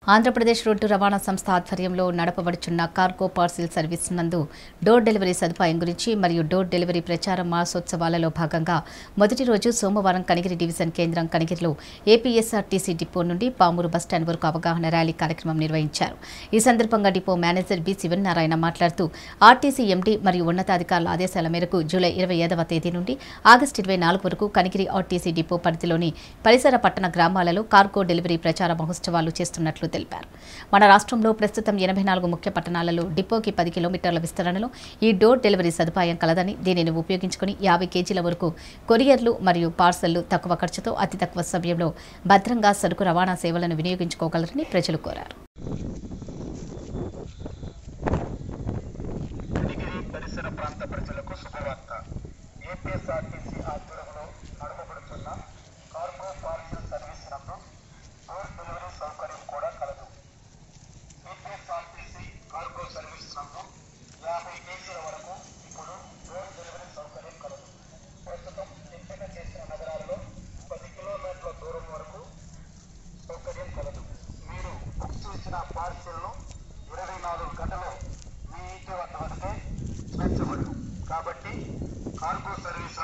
Andhra Pradesh road రవాణా సంస్థ ఆధ్వర్యంలో నడపబడుచున్న కార్గో పార్సిల్ సర్వీస్ నందు డోర్ డెలివరీ సదుపాయం గురించి మరియు డోర్ డెలివరీ ప్రచార మాసోత్సవాలలో భాగంగా మొదటి రోజు సోమవారం కనిగిరి డివిజన్ కేంద్రం కనిగిరిలో ఏపీఎస్ఆర్టీసీ డిపో నుండి పామూరు బస్టాండ్ వరకు అవగాహన ర్యాలీ కార్యక్రమం నిర్వహించారు ఈ సందర్భంగా డిపో మేనేజర్ బి శివనారాయణ మాట్లాడుతూ ఆర్టీసీ ఎండీ మరియు ఉన్నతాధికారుల ఆదేశాల మేరకు జూలై ఇరవై ఐదవ తేదీ నుండి ఆగస్టు ఇరవై నాలుగు వరకు కనిగిరి ఆర్టీసీ డిపో పరిధిలోని పరిసర పట్టణ గ్రామాలలో కార్గో డెలివరీ ప్రచార మహోత్సవాలు చేస్తున్నట్లు తెలిపారు మన రాష్ట్రంలో ప్రస్తుతం ఎనభై నాలుగు ముఖ్య పట్టణాలలో డిపోకి పది కిలోమీటర్ల విస్తరణలో ఈ డోర్ డెలివరీ సదుపాయం కలదని దీనిని ఉపయోగించుకుని యాభై కేజీల వరకు కొరియర్లు మరియు పార్సళ్లు తక్కువ ఖర్చుతో అతి తక్కువ సమయంలో భద్రంగా సరుకు రవాణా సేవలను వినియోగించుకోగలరని ప్రజలు కోరారు కనిగిరి పరిసర ప్రాంత ప్రజలకు శుభవార్త ఏపీఎస్ఆర్టీసీ ఆధ్వర్యంలో నడపబడుతున్న కార్గో పార్సిల్ సర్వీస్ నందు డోర్ డెలివరీ సౌకర్యం కూడా కలదు ఏపీఎస్ఆర్టీసీ కార్గో సర్వీస్ నందు యాభై కేజీల వరకు ఇప్పుడు డోర్ డెలివరీ సౌకర్యం కలదు ప్రస్తుతం ఎంపిక చేసిన నగరాలలో పది కిలోమీటర్ల దూరం వరకు సౌకర్యం కలదు మీరు బుక్ చేసిన పార్సిల్ను ఇరవై నాలుగు గంటలు మీ ఇంటి వద్ద వస్తే స్వేచ్ఛబడు కాబట్టి కార్గో సర్వీస్